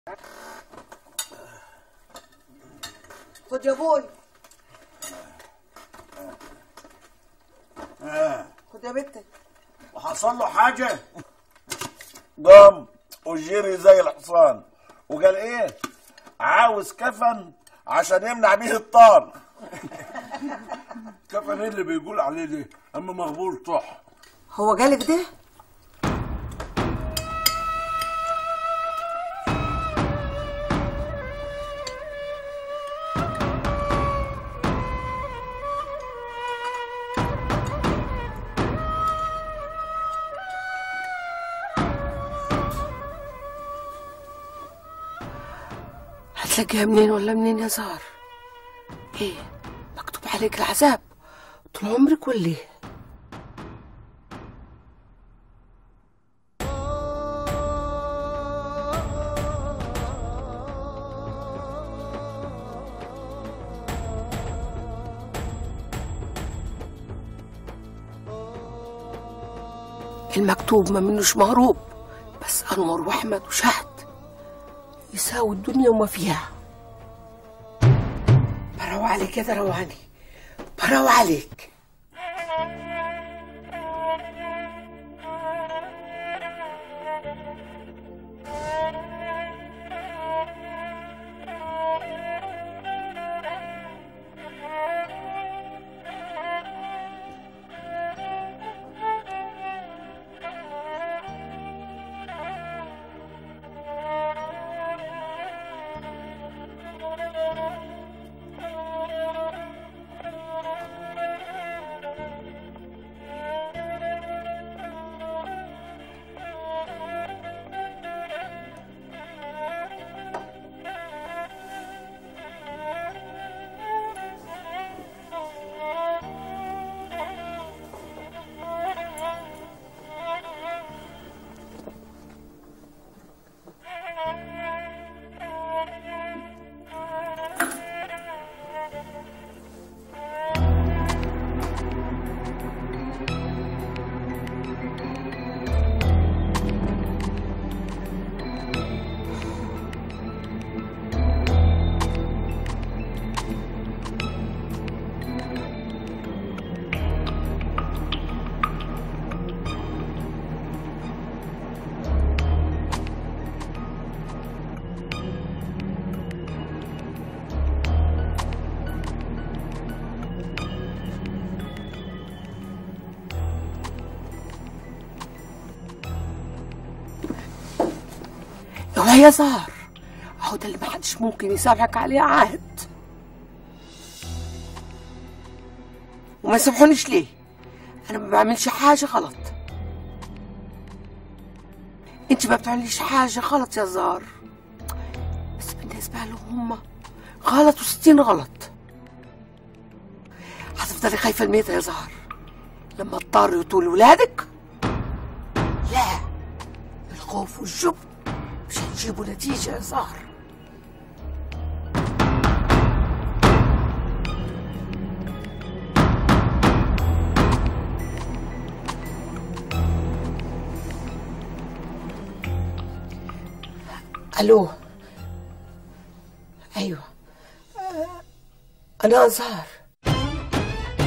خد يا ابوي خد يا بنتي وحصل له حاجة قام وجري زي الحصان وقال ايه عاوز كفن عشان يمنع بيه الطار كفن ايه اللي بيقول عليه ده اما مغبول صح هو جالك ده هتلاقيها منين ولا منين يا زهر ايه مكتوب عليك العذاب طول عمرك ولا ايه المكتوب ما منوش مهروب بس انور واحمد وشهد يساوي الدنيا وما فيها براو عليك يا درواني براو عليك اوعى يا زهر اهو ده اللي محدش ممكن يسامحك عليه عهد وما يسامحونيش ليه انا ما بعملش حاجه غلط انت ما بتعمليش حاجه غلط يا زهر بس بالنسبه لهم هم غلط وستين غلط هتفضلي خايفه الميتة يا زهر لما اضطر يطول ولادك لا الخوف والجبن مش هيجيبوا نتيجة يا زهر الو ايوه آه، انا زهر